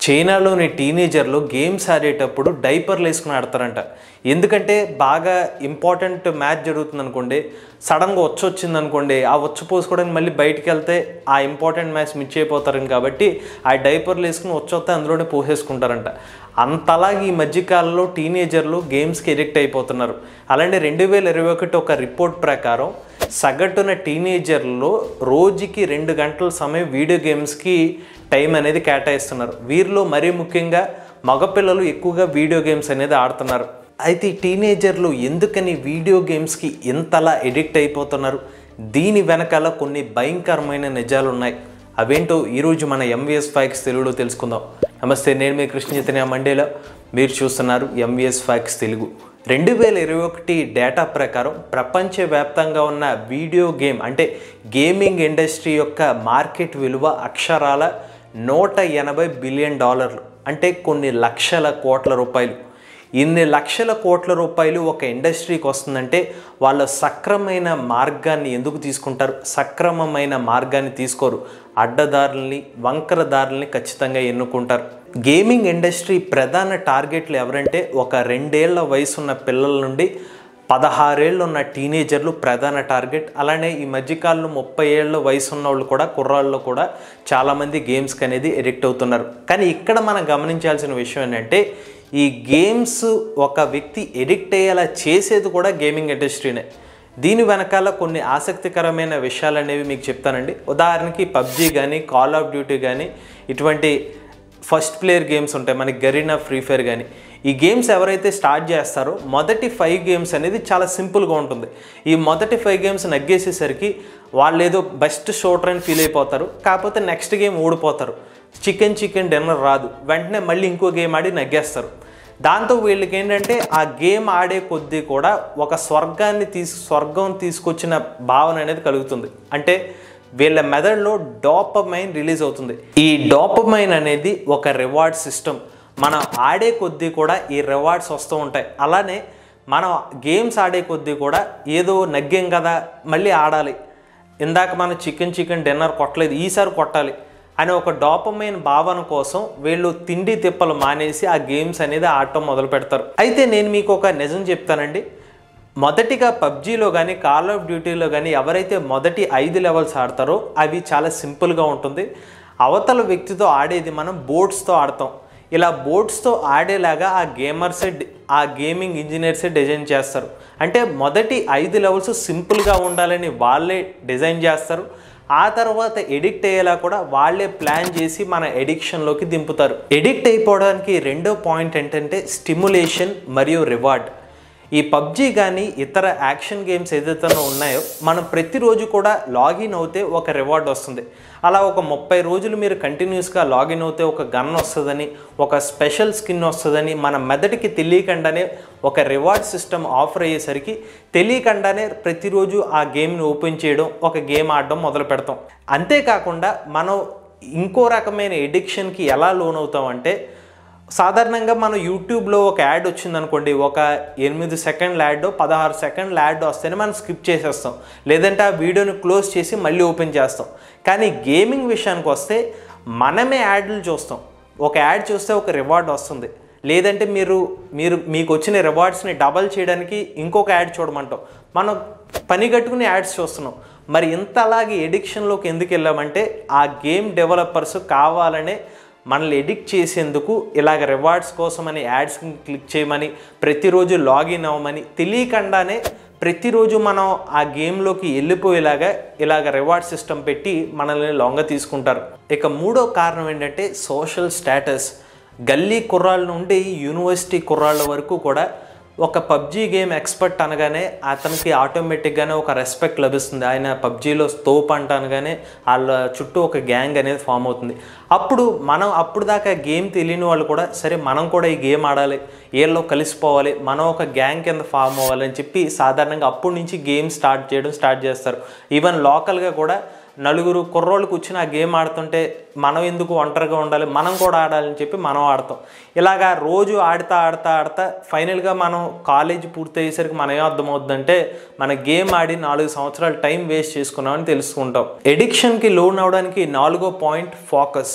చైనాలోని టీనేజర్లు గేమ్స్ ఆడేటప్పుడు డైపర్లు వేసుకుని ఆడతారంట ఎందుకంటే బాగా ఇంపార్టెంట్ మ్యాచ్ జరుగుతుంది అనుకోండి సడన్గా వచ్చి వచ్చింది అనుకోండి ఆ వచ్చి పోసుకోవడానికి మళ్ళీ బయటికి వెళ్తే ఆ ఇంపార్టెంట్ మ్యాచ్ మిస్ అయిపోతారని కాబట్టి ఆ డైపర్లు వేసుకుని వచ్చొస్తే అందులోనే పోసేసుకుంటారంట అంతలాగా ఈ మధ్యకాలంలో టీనేజర్లు గేమ్స్కి ఎడిక్ట్ అయిపోతున్నారు అలాంటి రెండు వేల ఇరవై ఒకటి ఒక రిపోర్ట్ ప్రకారం సగటున టీనేజర్లో రోజుకి రెండు గంటల సమయం వీడియో గేమ్స్కి టైం అనేది కేటాయిస్తున్నారు వీరిలో మరీ ముఖ్యంగా మగపిల్లలు ఎక్కువగా వీడియో గేమ్స్ అనేది ఆడుతున్నారు అయితే ఈ టీనేజర్లు ఎందుకని వీడియో గేమ్స్కి ఇంతలా ఎడిక్ట్ అయిపోతున్నారు దీని వెనకాల కొన్ని భయంకరమైన నిజాలు ఉన్నాయి అవేంటో ఈరోజు మన ఎంవిఎస్ ఫ్యాక్స్ తెలుగులో తెలుసుకుందాం నమస్తే నేను మీ కృష్ణ చైతన్య మండేలో మీరు చూస్తున్నారు ఎంవిఎస్ ఫ్యాక్స్ తెలుగు రెండు వేల ఇరవై ఒకటి డేటా ప్రకారం ప్రపంచవ్యాప్తంగా ఉన్న వీడియో గేమ్ అంటే గేమింగ్ ఇండస్ట్రీ యొక్క మార్కెట్ విలువ అక్షరాల నూట ఎనభై బిలియన్ డాలర్లు అంటే కొన్ని లక్షల కోట్ల రూపాయలు ఇన్ని లక్షల కోట్ల రూపాయలు ఒక ఇండస్ట్రీకి వస్తుందంటే వాళ్ళ సక్రమైన మార్గాన్ని ఎందుకు తీసుకుంటారు సక్రమమైన మార్గాన్ని తీసుకోరు అడ్డదారుల్ని వంకర దారుల్ని ఖచ్చితంగా ఎన్నుకుంటారు గేమింగ్ ఇండస్ట్రీ ప్రధాన టార్గెట్లు ఎవరంటే ఒక రెండేళ్ల వయసున్న పిల్లల నుండి పదహారేళ్ళు ఉన్న టీనేజర్లు ప్రధాన టార్గెట్ అలానే ఈ మధ్యకాలంలో ముప్పై ఏళ్ళ వయసు ఉన్న వాళ్ళు కూడా కుర్రాళ్ళు కూడా చాలామంది గేమ్స్కి అనేది ఎడిక్ట్ అవుతున్నారు కానీ ఇక్కడ మనం గమనించాల్సిన విషయం ఏంటంటే ఈ గేమ్స్ ఒక వ్యక్తి ఎడిక్ట్ అయ్యేలా చేసేది కూడా గేమింగ్ ఇండస్ట్రీనే దీని వెనకాల కొన్ని ఆసక్తికరమైన విషయాలు అనేవి మీకు చెప్తానండి ఉదాహరణకి పబ్జీ కానీ కాల్ ఆఫ్ డ్యూటీ కానీ ఇటువంటి ఫస్ట్ ప్లేయర్ గేమ్స్ ఉంటాయి మనకి గరీనా ఫ్రీ ఫైర్ కానీ ఈ గేమ్స్ ఎవరైతే స్టార్ట్ చేస్తారో మొదటి ఫైవ్ గేమ్స్ అనేది చాలా సింపుల్గా ఉంటుంది ఈ మొదటి ఫైవ్ గేమ్స్ నగ్గేసేసరికి వాళ్ళు ఏదో బెస్ట్ షోటర్ అని ఫీల్ అయిపోతారు కాకపోతే నెక్స్ట్ గేమ్ ఓడిపోతారు చికెన్ చికెన్ డిన్నర్ రాదు వెంటనే మళ్ళీ ఇంకో గేమ్ ఆడి నగ్గేస్తారు దాంతో వీళ్ళకి ఏంటంటే ఆ గేమ్ ఆడే కొద్దీ కూడా ఒక స్వర్గాన్ని తీసు స్వర్గం తీసుకొచ్చిన భావన అనేది కలుగుతుంది అంటే వీళ్ళ మెదడులో డోపమైన్ రిలీజ్ అవుతుంది ఈ డోపమైన్ అనేది ఒక రివార్డ్ సిస్టమ్ మనం ఆడే కొద్దీ కూడా ఈ రివార్డ్స్ వస్తూ ఉంటాయి అలానే మనం గేమ్స్ ఆడే కొద్దీ కూడా ఏదో నగ్గేం కదా మళ్ళీ ఆడాలి ఇందాక మనం చికెన్ చికెన్ డిన్నర్ కొట్టలేదు ఈసారి కొట్టాలి అనే ఒక డోపమైన భావన కోసం వీళ్ళు తిండి తిప్పలు మానేసి ఆ గేమ్స్ అనేది ఆడటం మొదలు పెడతారు అయితే నేను మీకు ఒక నిజం చెప్తానండి మొదటిగా పబ్జీలో కానీ కాల్ ఆఫ్ డ్యూటీలో కానీ ఎవరైతే మొదటి ఐదు లెవెల్స్ ఆడతారో అవి చాలా సింపుల్గా ఉంటుంది అవతల వ్యక్తితో ఆడేది మనం బోట్స్తో ఆడతాం ఇలా బోట్స్తో ఆడేలాగా ఆ గేమర్సే ఆ గేమింగ్ ఇంజనీర్సే డిజైన్ చేస్తారు అంటే మొదటి ఐదు లెవెల్స్ సింపుల్గా ఉండాలని వాళ్ళే డిజైన్ చేస్తారు ఆ తర్వాత ఎడిక్ట్ అయ్యేలా కూడా వాళ్ళే ప్లాన్ చేసి మన ఎడిక్షన్లోకి దింపుతారు ఎడిక్ట్ అయిపోవడానికి రెండో పాయింట్ ఏంటంటే స్టిమ్యులేషన్ మరియు రివార్డ్ ఈ పబ్జీ కానీ ఇతర యాక్షన్ గేమ్స్ ఏదైతే ఉన్నాయో మనం ప్రతిరోజు కూడా లాగిన్ అవుతే ఒక రివార్డ్ వస్తుంది అలా ఒక ముప్పై రోజులు మీరు కంటిన్యూస్గా లాగిన్ అవుతే ఒక గన్ వస్తుందని ఒక స్పెషల్ స్కిన్ వస్తుందని మన మెదడుకి తెలియకుండానే ఒక రివార్డ్ సిస్టమ్ ఆఫర్ అయ్యేసరికి తెలియకుండానే ప్రతిరోజు ఆ గేమ్ని ఓపెన్ చేయడం ఒక గేమ్ ఆడడం మొదలు పెడతాం అంతేకాకుండా మనం ఇంకో రకమైన ఎడిక్షన్కి ఎలా లోన్ అవుతామంటే సాధారణంగా మనం యూట్యూబ్లో ఒక యాడ్ వచ్చిందనుకోండి ఒక ఎనిమిది సెకండ్ల యాడ్ పదహారు సెకండ్ల యాడ్ వస్తేనే మనం స్కిప్ చేసేస్తాం లేదంటే ఆ వీడియోని క్లోజ్ చేసి మళ్ళీ ఓపెన్ చేస్తాం కానీ గేమింగ్ విషయానికి వస్తే మనమే యాడ్లు చూస్తాం ఒక యాడ్ చూస్తే ఒక రివార్డ్ వస్తుంది లేదంటే మీరు మీరు మీకు వచ్చిన రివార్డ్స్ని డబల్ చేయడానికి ఇంకొక యాడ్ చూడమంటాం మనం పని కట్టుకుని యాడ్స్ చూస్తున్నాం మరి ఇంతలాగే ఎడిక్షన్లోకి ఎందుకు వెళ్ళామంటే ఆ గేమ్ డెవలపర్స్ కావాలనే మనల్ని ఎడిక్ట్ చేసేందుకు ఇలాగ రివార్డ్స్ కోసమని యాడ్స్ని క్లిక్ చేయమని ప్రతిరోజు లాగిన్ అవ్వమని తెలియకుండానే ప్రతిరోజు మనం ఆ గేమ్లోకి వెళ్ళిపోయేలాగా ఇలాగ రివార్డ్ సిస్టమ్ పెట్టి మనల్ని లొంగ తీసుకుంటారు ఇక మూడో కారణం ఏంటంటే సోషల్ స్టేటస్ గల్లీ కుర్రాళ్ళ నుండి యూనివర్సిటీ కుర్రాళ్ళ వరకు కూడా ఒక పబ్జీ గేమ్ ఎక్స్పర్ట్ అనగానే అతనికి ఆటోమేటిక్గానే ఒక రెస్పెక్ట్ లభిస్తుంది ఆయన పబ్జీలో స్తోప్ అంట అనగానే వాళ్ళ చుట్టూ ఒక గ్యాంగ్ అనేది ఫామ్ అవుతుంది అప్పుడు మనం అప్పుడు దాకా గేమ్ తెలియని వాళ్ళు కూడా సరే మనం కూడా ఈ గేమ్ ఆడాలి ఏళ్ళలో కలిసిపోవాలి మనం ఒక గ్యాంగ్ కింద ఫామ్ అవ్వాలి అని చెప్పి సాధారణంగా అప్పటి నుంచి గేమ్ స్టార్ట్ చేయడం స్టార్ట్ చేస్తారు ఈవెన్ లోకల్గా కూడా నలుగురు కుర్రోళ్ళు కూర్చుని ఆ గేమ్ ఆడుతుంటే మనం ఎందుకు ఒంటరిగా ఉండాలి మనం కూడా ఆడాలని చెప్పి మనం ఆడతాం ఇలాగా రోజు ఆడుతా ఆడుతా ఆడుతా ఫైనల్గా మనం కాలేజ్ పూర్తయ్యేసరికి మనం ఏం అర్థమవుతుందంటే మన గేమ్ ఆడి నాలుగు సంవత్సరాలు టైం వేస్ట్ చేసుకున్నామని తెలుసుకుంటాం ఎడిక్షన్కి లోన్ అవడానికి నాలుగో పాయింట్ ఫోకస్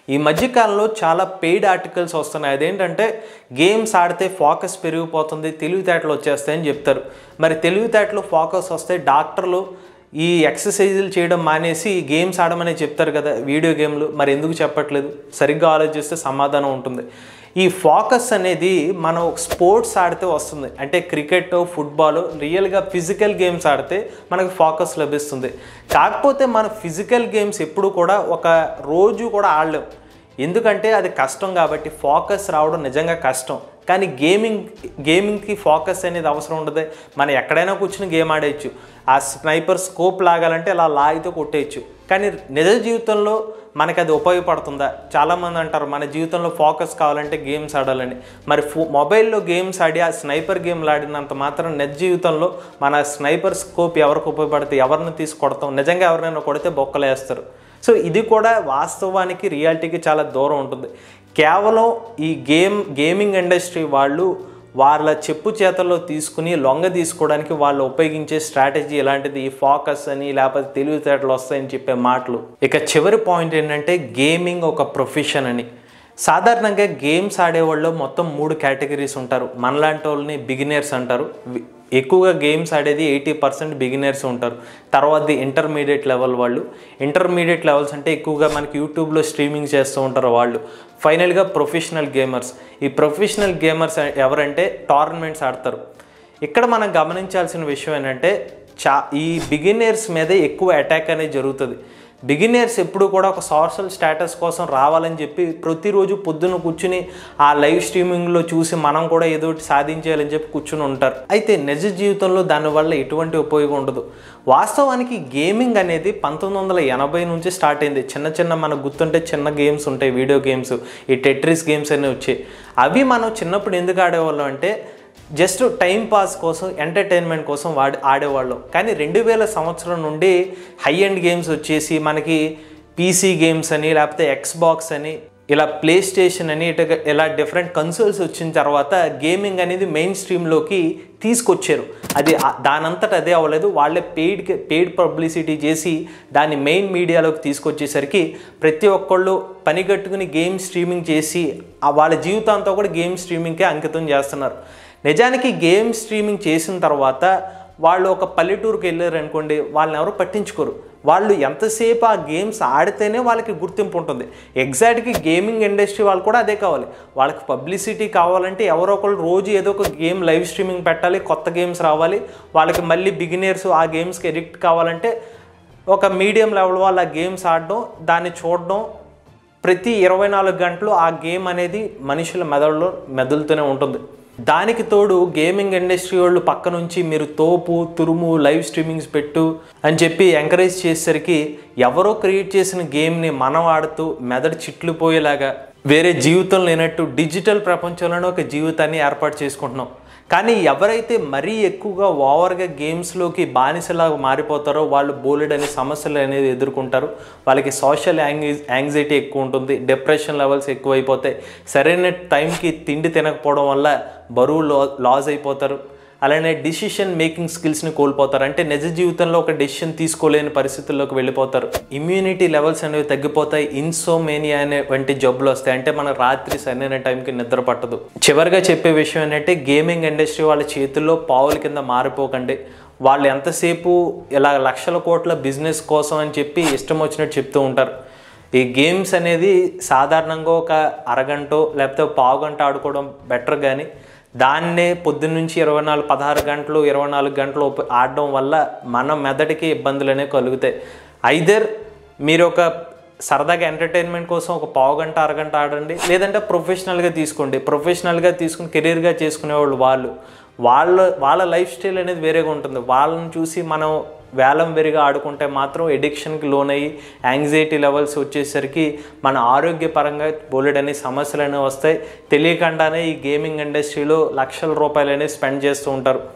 ఈ మధ్యకాలంలో చాలా పెయిడ్ ఆర్టికల్స్ వస్తున్నాయి అదేంటంటే గేమ్స్ ఆడితే ఫోకస్ పెరిగిపోతుంది తెలివితేటలు వచ్చేస్తాయని చెప్తారు మరి తెలివితేటలు ఫోకస్ వస్తే డాక్టర్లు ఈ ఎక్సర్సైజులు చేయడం మానేసి గేమ్స్ ఆడమని చెప్తారు కదా వీడియో గేమ్లు మరి ఎందుకు చెప్పట్లేదు సరిగ్గా ఆలోచిస్తే సమాధానం ఉంటుంది ఈ ఫోకస్ అనేది మనం స్పోర్ట్స్ ఆడితే వస్తుంది అంటే క్రికెట్ ఫుట్బాల్ రియల్గా ఫిజికల్ గేమ్స్ ఆడితే మనకు ఫోకస్ లభిస్తుంది కాకపోతే మన ఫిజికల్ గేమ్స్ ఎప్పుడు కూడా ఒక రోజు కూడా ఆడలేం ఎందుకంటే అది కష్టం కాబట్టి ఫోకస్ రావడం నిజంగా కష్టం కానీ గేమింగ్ గేమింగ్కి ఫోకస్ అనేది అవసరం ఉండదు మనం ఎక్కడైనా కూర్చుని గేమ్ ఆడేయచ్చు ఆ స్నైపర్ స్కోప్ లాగాలంటే అలా లాగితో కొట్టేయచ్చు కానీ నిజ జీవితంలో మనకి అది ఉపయోగపడుతుందా చాలామంది అంటారు మన జీవితంలో ఫోకస్ కావాలంటే గేమ్స్ ఆడాలని మరి ఫో మొబైల్లో గేమ్స్ ఆడి ఆ స్నైపర్ గేమ్లు ఆడినంత మాత్రం నిజ జీవితంలో మన స్నైపర్ స్కోప్ ఎవరికి ఉపయోగపడితే ఎవరిని తీసి కొడతాం నిజంగా ఎవరినైనా కొడితే బొక్కలేస్తారు సో ఇది కూడా వాస్తవానికి రియాలిటీకి చాలా దూరం ఉంటుంది కేవలం ఈ గేమ్ గేమింగ్ ఇండస్ట్రీ వాళ్ళు వాళ్ళ చెప్పు చేతల్లో తీసుకుని లొంగ తీసుకోవడానికి వాళ్ళు ఉపయోగించే స్ట్రాటజీ ఎలాంటిది ఈ ఫోకస్ అని లేకపోతే తెలివితేటలు వస్తాయని చెప్పే మాటలు ఇక చివరి పాయింట్ ఏంటంటే గేమింగ్ ఒక ప్రొఫెషన్ అని సాధారణంగా గేమ్స్ ఆడేవాళ్ళు మొత్తం మూడు కేటగిరీస్ ఉంటారు మనలాంటి వాళ్ళని బిగినర్స్ అంటారు వి- ఎక్కువగా గేమ్స్ ఆడేది ఎయిటీ పర్సెంట్ బిగినర్స్ ఉంటారు తర్వాతది ఇంటర్మీడియట్ లెవెల్ వాళ్ళు ఇంటర్మీడియట్ లెవెల్స్ అంటే ఎక్కువగా మనకి యూట్యూబ్లో స్ట్రీమింగ్ చేస్తూ ఉంటారు వాళ్ళు ఫైనల్గా ప్రొఫెషనల్ గేమర్స్ ఈ ప్రొఫెషనల్ గేమర్స్ ఎవరంటే టోర్నమెంట్స్ ఆడతారు ఇక్కడ మనం గమనించాల్సిన విషయం ఏంటంటే చా ఈ బిగినర్స్ మీదే ఎక్కువ అటాక్ అనేది జరుగుతుంది బిగినర్స్ ఎప్పుడు కూడా ఒక సోషల్ స్టేటస్ కోసం రావాలని చెప్పి ప్రతిరోజు పొద్దున కూర్చుని ఆ లైవ్ స్ట్రీమింగ్లో చూసి మనం కూడా ఏదో ఒకటి సాధించేయాలని చెప్పి కూర్చుని ఉంటారు అయితే నిజ జీవితంలో దానివల్ల ఎటువంటి ఉపయోగం ఉండదు వాస్తవానికి గేమింగ్ అనేది పంతొమ్మిది వందల ఎనభై నుంచి స్టార్ట్ అయింది చిన్న చిన్న మనకు గుర్తుంటే చిన్న గేమ్స్ ఉంటాయి వీడియో గేమ్స్ ఈ టెట్రిస్ గేమ్స్ అనేవి వచ్చాయి అవి మనం చిన్నప్పుడు ఎందుకు ఆడేవాళ్ళం అంటే జస్ట్ టైం పాస్ కోసం ఎంటర్టైన్మెంట్ కోసం వాడి ఆడేవాళ్ళం కానీ రెండు వేల సంవత్సరం నుండి హై ఎండ్ గేమ్స్ వచ్చేసి మనకి పీసీ గేమ్స్ అని లేకపోతే ఎక్స్ బాక్స్ అని ఇలా ప్లే స్టేషన్ అని ఇట ఇలా డిఫరెంట్ కన్సోల్స్ వచ్చిన తర్వాత గేమింగ్ అనేది మెయిన్ స్ట్రీమ్లోకి తీసుకొచ్చారు అది ఆ- దానంతట అదే అవ్వలేదు వాళ్ళే పెయిడ్ పెయిడ్ పబ్లిసిటీ చేసి దాన్ని మెయిన్ మీడియాలోకి తీసుకొచ్చేసరికి ప్రతి ఒక్కళ్ళు పని కట్టుకుని గేమ్ స్ట్రీమింగ్ చేసి ఆ వాళ్ళ జీవితాంతో కూడా గేమ్ స్ట్రీమింగ్కే అంకితం చేస్తున్నారు నిజానికి గేమ్ స్ట్రీమింగ్ చేసిన తర్వాత వాళ్ళు ఒక పల్లెటూరుకి వెళ్ళారు అనుకోండి వాళ్ళని ఎవరు పట్టించుకోరు వాళ్ళు ఎంతసేపు ఆ గేమ్స్ ఆడితేనే వాళ్ళకి గుర్తింపు ఉంటుంది ఎగ్జాక్ట్గా గేమింగ్ ఇండస్ట్రీ వాళ్ళు కూడా అదే కావాలి వాళ్ళకి పబ్లిసిటీ కావాలంటే ఎవరో ఒకరు రోజు ఏదో ఒక గేమ్ లైవ్ స్ట్రీమింగ్ పెట్టాలి కొత్త గేమ్స్ రావాలి వాళ్ళకి మళ్ళీ బిగినర్స్ ఆ గేమ్స్కి ఎడిక్ట్ కావాలంటే ఒక మీడియం లెవెల్ వాళ్ళు ఆ గేమ్స్ ఆడడం దాన్ని చూడడం ప్రతి ఇరవై నాలుగు గంటలు ఆ గేమ్ అనేది మనుషుల మెదడులో మెదులుతూనే ఉంటుంది దానికి తోడు గేమింగ్ ఇండస్ట్రీ వాళ్ళు పక్క నుంచి మీరు తోపు తురుము లైవ్ స్ట్రీమింగ్స్ పెట్టు అని చెప్పి ఎంకరేజ్ చేసేసరికి ఎవరో క్రియేట్ చేసిన గేమ్ని మనం ఆడుతూ మెదడు చిట్లు పోయేలాగా వేరే జీవితం లేనట్టు డిజిటల్ ప్రపంచంలోనే ఒక జీవితాన్ని ఏర్పాటు చేసుకుంటున్నాం కానీ ఎవరైతే మరీ ఎక్కువగా ఓవర్గా గేమ్స్లోకి బానిసలాగా మారిపోతారో వాళ్ళు బోలెడ్ అనే సమస్యలు అనేది ఎదుర్కొంటారు వాళ్ళకి సోషల్ యాంగ్జై యాంగ్జైటీ ఎక్కువ ఉంటుంది డిప్రెషన్ లెవెల్స్ ఎక్కువైపోతాయి సరైన టైంకి తిండి తినకపోవడం వల్ల బరువు లో లాస్ అయిపోతారు అలానే డిసిషన్ మేకింగ్ స్కిల్స్ని కోల్పోతారు అంటే నిజ జీవితంలో ఒక డెసిషన్ తీసుకోలేని పరిస్థితుల్లోకి వెళ్ళిపోతారు ఇమ్యూనిటీ లెవెల్స్ అనేవి తగ్గిపోతాయి ఇన్సోమేనియా అనే వంటి జబ్బులు వస్తాయి అంటే మన రాత్రి సరైన టైంకి నిద్ర పట్టదు చివరిగా చెప్పే విషయం ఏంటంటే గేమింగ్ ఇండస్ట్రీ వాళ్ళ చేతుల్లో పావుల కింద మారిపోకండి వాళ్ళు ఎంతసేపు ఇలా లక్షల కోట్ల బిజినెస్ కోసం అని చెప్పి ఇష్టం వచ్చినట్టు చెప్తూ ఉంటారు ఈ గేమ్స్ అనేది సాధారణంగా ఒక అరగంట లేకపోతే ఒక పావు గంట ఆడుకోవడం బెటర్ కానీ దాన్నే పొద్దున్న నుంచి ఇరవై నాలుగు పదహారు గంటలు ఇరవై నాలుగు గంటలు ఉప- ఆడడం వల్ల మన మెదడుకి ఇబ్బందులు అనేవి కలుగుతాయి ఐదర్ మీరు ఒక సరదాగా ఎంటర్టైన్మెంట్ కోసం ఒక పావు గంట అరగంట ఆడండి లేదంటే ప్రొఫెషనల్గా తీసుకోండి ప్రొఫెషనల్గా తీసుకుని కెరీర్గా చేసుకునేవాళ్ళు వాళ్ళు వాళ్ళ వాళ్ళ లైఫ్ స్టైల్ అనేది వేరేగా ఉంటుంది వాళ్ళని చూసి మనం వేలం వెరిగా ఆడుకుంటే మాత్రం ఎడిక్షన్కి లోనయ్యి యాంగ్జైటీ లెవెల్స్ వచ్చేసరికి మన ఆరోగ్యపరంగా బోలెడని సమస్యలు అనేవి వస్తాయి తెలియకుండానే ఈ గేమింగ్ ఇండస్ట్రీలో లక్షల రూపాయలు అనేవి స్పెండ్ చేస్తూ ఉంటారు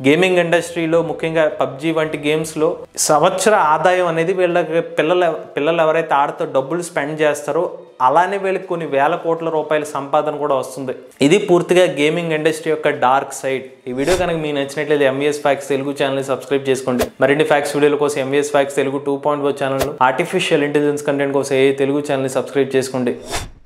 గేమింగ్ ఇండస్ట్రీలో ముఖ్యంగా పబ్జి వంటి గేమ్స్లో సంవత్సర ఆదాయం అనేది వీళ్ళకి పిల్లలు పిల్లలు ఎవరైతే ఆడుతూ డబ్బులు స్పెండ్ చేస్తారో అలానే వీళ్ళకి కొన్ని వేల కోట్ల రూపాయల సంపాదన కూడా వస్తుంది ఇది పూర్తిగా గేమింగ్ ఇండస్ట్రీ యొక్క డార్క్ సైడ్ ఈ వీడియో కనుక మీకు నచ్చినట్లయితే ఎంవిఎస్ ఫ్యాక్స్ తెలుగు ఛానల్ని సబ్స్క్రైబ్ చేసుకోండి మరిన్ని ఫ్యాక్స్ వీడియోల కోసం MVS facts Telugu two point four channel artificial intelligence content కోసం ఏ తెలుగు ఛానల్ని సబ్స్క్రైబ్ చేసుకోండి